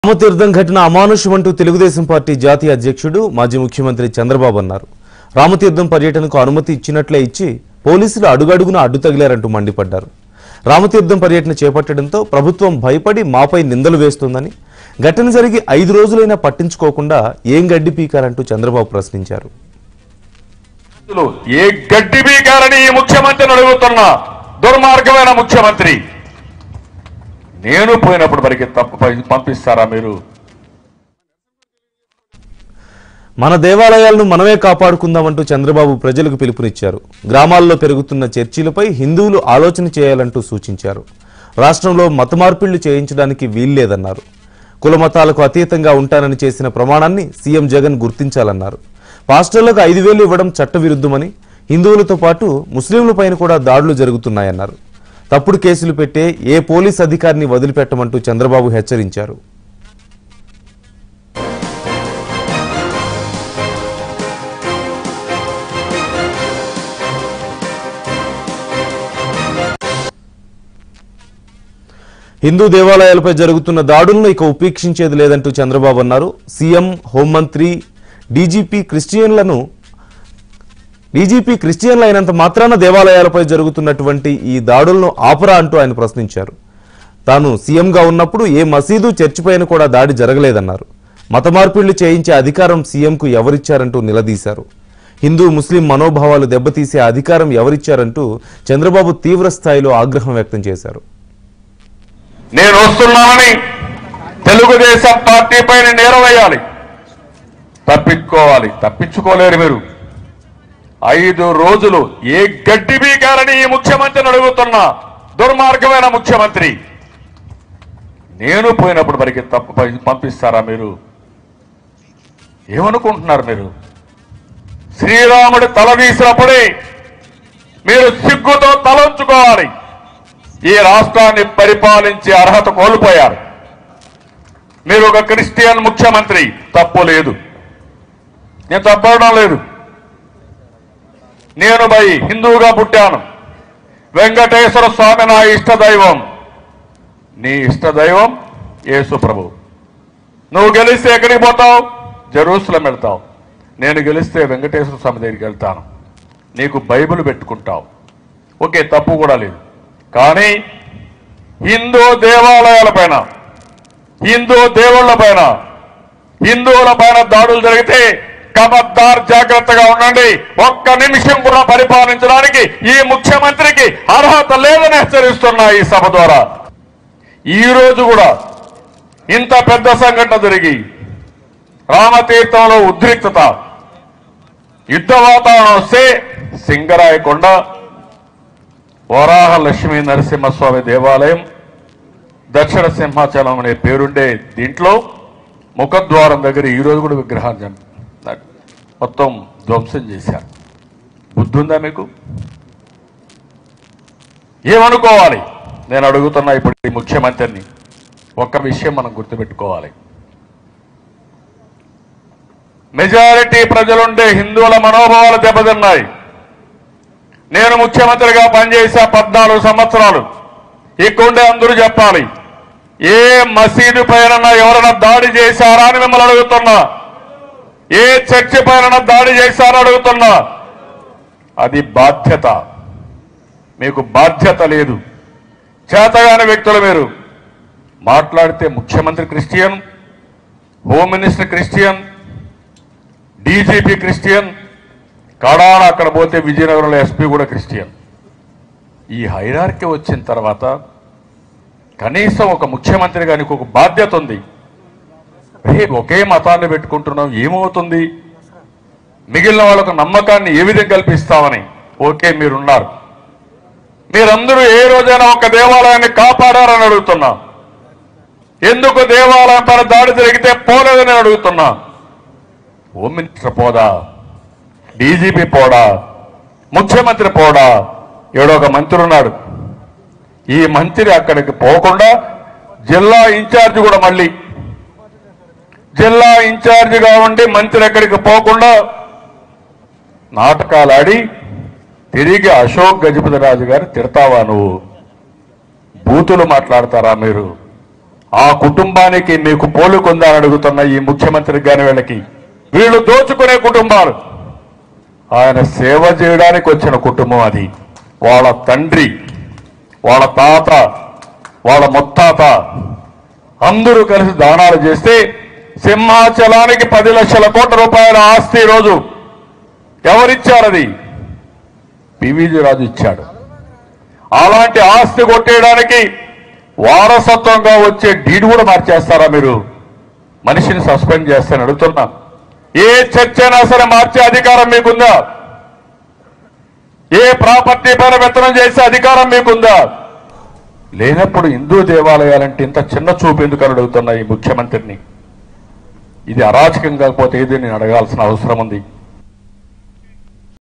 రామతీర్థం ఘటన అమానుషమంటూ తెలుగుదేశం పార్టీ జాతీయ అధ్యక్షుడు మాజీ ముఖ్యమంత్రి చంద్రబాబు అన్నారు రామతీర్థం పర్యటనకు అనుమతి ఇచ్చినట్లే ఇచ్చి పోలీసులు అడుగడుగున అడ్డు తగిలారంటూ మండిపడ్డారు రామతీర్థం పర్యటన చేపట్టడంతో ప్రభుత్వం భయపడి మాపై నిందలు వేస్తోందని ఘటన జరిగి ఐదు రోజులైనా పట్టించుకోకుండా ఏం గడ్డి పీకారంటూ చంద్రబాబు ప్రశ్నించారు అసలు ఏ గడ్డి బీకారని ఈ ముఖ్యమంత్రిని అడుగుతున్నా దుర్మార్గమైన ముఖ్యమంత్రి నేను పోయినప్పుడు మరికి తప్పు ప- పంపిస్తారా మీరు మన దేవాలయాలను మనమే కాపాడుకుందామంటూ చంద్రబాబు ప్రజలకు పిలుపునిచ్చారు గ్రామాల్లో పెరుగుతున్న చర్చీలపై హిందువులు ఆలోచన చేయాలంటూ సూచించారు రాష్ట్రంలో మత మార్పిళ్లు చేయించడానికి వీల్లేదన్నారు కుల మతాలకు అతీతంగా ఉంటానని చేసిన ప్రమాణాన్ని సీఎం జగన్ గుర్తించాలన్నారు పాస్టర్లకు ఐదు వేలు ఇవ్వడం చట్టవిరుద్ధమని హిందువులతో పాటు ముస్లింలపైన కూడా దాడులు జరుగుతున్నాయన్నారు తప్పుడు కేసులు పెట్టే ఏ పోలీస్ అధికారిని వదిలిపెట్టమంటూ చంద్రబాబు హెచ్చరించారు హిందూ దేవాలయాలపై జరుగుతున్న దాడులను ఇక ఉపేక్షించేది లేదంటూ చంద్రబాబు అన్నారు సీఎం హోంమంత్రి డీజీపీ క్రిస్టియన్లను డీజీపీ క్రిస్టియన్లు అయినంత మాత్రాన దేవాలయాలపై జరుగుతున్నటువంటి ఈ దాడులను ఆపరా అంటూ ఆయన ప్రశ్నించారు తాను సీఎంగా ఉన్నప్పుడు ఏ మసీదు చర్చిపైన కూడా దాడి జరగలేదన్నారు మత మార్పిళ్లు చేయించే అధికారం సీఎంకు ఎవరిచ్చారంటూ నిలదీశారు హిందూ ముస్లిం మనోభావాలు దెబ్బతీసే అధికారం ఎవరిచ్చారంటూ చంద్రబాబు తీవ్ర స్థాయిలో ఆగ్రహం వ్యక్తం చేశారు నేను వస్తున్నానని తెలుగుదేశం పార్టీ పైన నేరం వేయాలి తప్పించుకోవాలి తప్పించుకోలేరు మీరు ఐదు రోజులు ఏ గడ్డి బీకారని ఈ ముఖ్యమంత్రిని అడుగుతున్నా దుర్మార్గమైన ముఖ్యమంత్రి నేను పోయినప్పుడు మరికి తప్పు ప- పంపిస్తారా మీరు ఏమనుకుంటున్నారు మీరు శ్రీరాముడు తల తీసినప్పుడే మీరు సిగ్గుతో తలంచుకోవాలి ఈ రాష్ట్రాన్ని పరిపాలించే అర్హత కోల్పోయారు మీరు ఒక క్రిస్టియన్ ముఖ్యమంత్రి తప్పు లేదు నేను తప్పడం లేదు నేను బై హిందువుగా పుట్టాను వెంకటేశ్వర స్వామి నా ఇష్ట దైవం నీ ఇష్ట దైవం యేసు ప్రభు నువ్వు గెలిస్తే ఎక్కడికి పోతావు జెరూసలం వెళ్తావు నేను గెలిస్తే వెంకటేశ్వర స్వామి దగ్గరికి వెళ్తాను నీకు బైబిల్ పెట్టుకుంటావు ఓకే తప్పు కూడా లేదు కానీ హిందూ దేవాలయాల పైన హిందూ దేవుళ్ళ పైన హిందువుల పైన దాడులు జరిగితే కమద్దార్ జాగ్రత్తగా ఉండండి ఒక్క నిమిషం కూడా పరిపాలించడానికి ఈ ముఖ్యమంత్రికి అర్హత లేదని హెచ్చరిస్తున్నా ఈ సభ ద్వారా ఈ రోజు కూడా ఇంత పెద్ద సంఘటన జరిగి రామతీర్థంలో ఉద్రిక్తత యుద్ధ వాతావరణం వస్తే సింగరాయకొండ వరాహ లక్ష్మీ నరసింహస్వామి దేవాలయం దక్షిణ సింహాచలం అనే పేరుండే దీంట్లో ముఖద్వారం దగ్గర ఈ రోజు కూడా విగ్రహాలు జం- మొత్తం ధ్వంసం చేశారు బుద్ధి ఉందా మీకు ఏమనుకోవాలి నేను అడుగుతున్నా ఇప్పుడు ఈ ముఖ్యమంత్రిని ఒక్క విషయం మనం గుర్తుపెట్టుకోవాలి మెజారిటీ ప్రజలుండే హిందువుల మనోభావాలు దెబ్బతిన్నాయి నేను ముఖ్యమంత్రిగా పనిచేసా పద్నాలుగు సంవత్సరాలు ఇక్కడుండే అందరూ చెప్పాలి ఏ మసీదు పైన ఎవరైనా దాడి చేశారా అని మిమ్మల్ని అడుగుతున్నా ఏ చర్చి పైన దాడి చేశారా అడుగుతున్నా అది బాధ్యత మీకు బాధ్యత లేదు చేతగాని వ్యక్తులు మీరు మాట్లాడితే ముఖ్యమంత్రి Christian home minister Christian DGP Christian కడాన అక్కడ పోతే విజయనగరంలో ఎస్పీ కూడా క్రిస్టియన్ ఈ హైరార్కి వచ్చిన తర్వాత కనీసం ఒక ముఖ్యమంత్రి గారికి ఒక బాధ్యత ఉంది రే ఒకే మతాన్ని పెట్టుకుంటున్నాం ఏమవుతుంది మిగిలిన వాళ్ళకు నమ్మకాన్ని ఏ విధంగా కల్పిస్తామని ఓకే మీరున్నారు మీరందరూ ఏ రోజైనా ఒక దేవాలయాన్ని కాపాడారని అడుగుతున్నా ఎందుకు దేవాలయం పైన దాడి జరిగితే పోలేదని అడుగుతున్నా హోమ్ మినిస్టర్ పోదా డీజీపీ పోడా ముఖ్యమంత్రి పోడా ఏడో ఒక మంత్రి ఉన్నాడు ఈ మంత్రి అక్కడికి పోకుండా జిల్లా ఇన్ఛార్జ్ కూడా మళ్ళీ జిల్లా ఇన్ఛార్జిగా ఉండి మంత్రి ఎక్కడికి పోకుండా నాటకాలు ఆడి తిరిగి అశోక్ గజపతి రాజు గారు తిడతావా నువ్వు బూతులు మాట్లాడతారా మీరు ఆ కుటుంబానికి మీకు పోలుకుందా అని అడుగుతున్న ఈ ముఖ్యమంత్రి గాని వీళ్ళకి వీళ్ళు దోచుకునే కుటుంబాలు ఆయన సేవ చేయడానికి వచ్చిన కుటుంబం అది వాళ్ళ తండ్రి వాళ్ళ తాత వాళ్ళ ముత్తాత అందరూ కలిసి దానాలు చేస్తే సింహాచలానికి పది లక్షల కోట్ల రూపాయల ఆస్తి ఈరోజు ఎవరిచ్చారు అది పివిజి రాజు ఇచ్చాడు అలాంటి ఆస్తి కొట్టేయడానికి వారసత్వంగా వచ్చే డీడ్ కూడా మార్చేస్తారా మీరు మనిషిని సస్పెండ్ చేస్తారని అడుగుతున్నా ఏ చర్చ అయినా సరే మార్చే అధికారం మీకుందా ఏ ప్రాపర్టీ పైన విత్తనం చేసే అధికారం మీకుందా లేనప్పుడు హిందూ దేవాలయాలంటే ఇంత చిన్న చూపు ఎందుకు అని అడుగుతున్నా ఈ ముఖ్యమంత్రిని ఇది అరాచకం కాకపోతే ఏది నేను అడగాల్సిన అవసరం ఉంది